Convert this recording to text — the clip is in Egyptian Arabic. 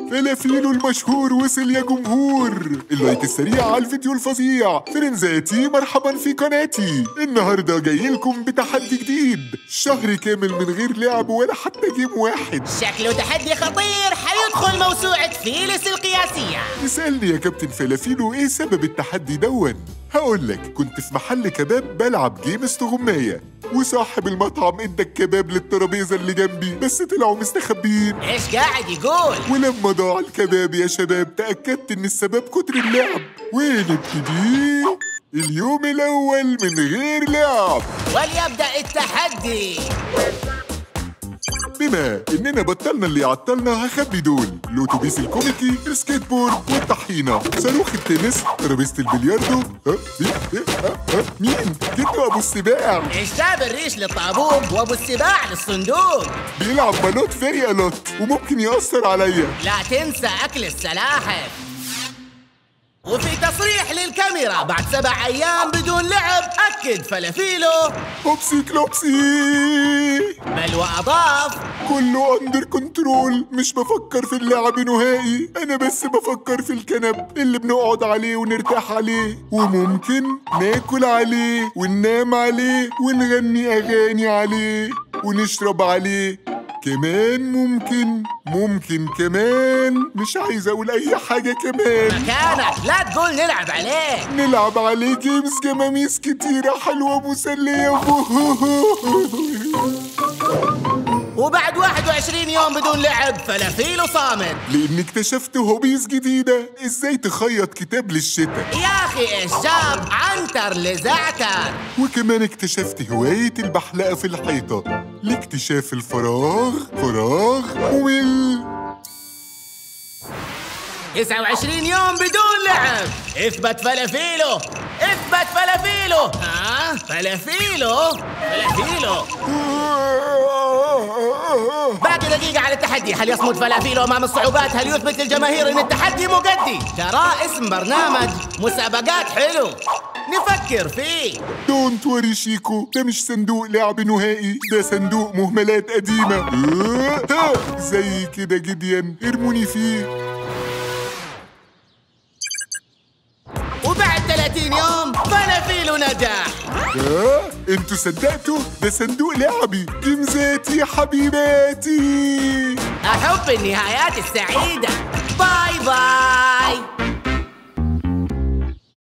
فلافيلو المشهور وصل يا جمهور اللايك السريع على الفيديو الفظيع فرنزاتي مرحبا في قناتي النهارده جاي لكم بتحدي جديد شهر كامل من غير لعب ولا حتى جيم واحد شكله تحدي خطير حيدخل موسوعة فيلس القياسية اسألني يا كابتن فلافيلو ايه سبب التحدي دون هقول لك كنت في محل كباب بلعب جيم استغماية وصاحب المطعم ادى الكباب للترابيزة اللي جنبي بس طلعوا مستخبيين ايش قاعد يقول؟ ولما ضاع الكباب يا شباب تأكدت إن السبب كتر اللعب ونبتدي اليوم الأول من غير لعب وليبدأ التحدي بما إننا بطلنا اللي عطلنا هخبي دول الأتوبيس الكوميكي السكيت بورد والطحينة صاروخ التنس ترابيزة البلياردو ها إيه؟ إيه؟ ها؟ ها؟ مين؟ جدو أبو السباع جاب الريش للطابوق وابو السباع للصندوق بيلعب بلوت فيري ألوت وممكن يأثر عليا لا تنسى أكل السلاحف وفي تصريح للكاميرا بعد سبع أيام بدون لعب أكد فلافيلو أوبسي كلوبسي بل وأضاف كله اندر كنترول مش بفكر في اللعب نهائي انا بس بفكر في الكنب اللي بنقعد عليه ونرتاح عليه وممكن ناكل عليه وننام عليه ونغني اغاني عليه ونشرب عليه كمان ممكن ممكن كمان مش عايز اقول اي حاجة كمان مكانك لا تقول نلعب عليه نلعب عليه جيمز جماميس كتيرة حلوة مسلية وبعد 21 يوم بدون لعب فلافيلو صامت لاني اكتشفت هوبيز جديدة ازاي تخيط كتاب للشتاء يا أخي إيش جاب عنتر لزعتر وكمان اكتشفت هواية البحلقة في الحيطة لاكتشاف الفراغ فراغ ممل 29 يوم بدون لعب اثبت فلافيلو اثبت فلافيلو ها فلافيلو فلافيلو باقي دقيقة على التحدي هل يصمد فلافيلو أمام الصعوبات هل يثبت للجماهير أن التحدي مجدي ترى اسم برنامج مسابقات حلو نفكر فيه دونت وري شيكو ده مش صندوق لعب نهائي ده صندوق مهملات قديمة آه، ها، زي كده جديا ارموني فيه وبعد 30 يوم فلافيلو نجح ها انتوا صدقتوا ده صندوق لعبي جيمزاتي حبيباتي أحب النهايات السعيدة باي باي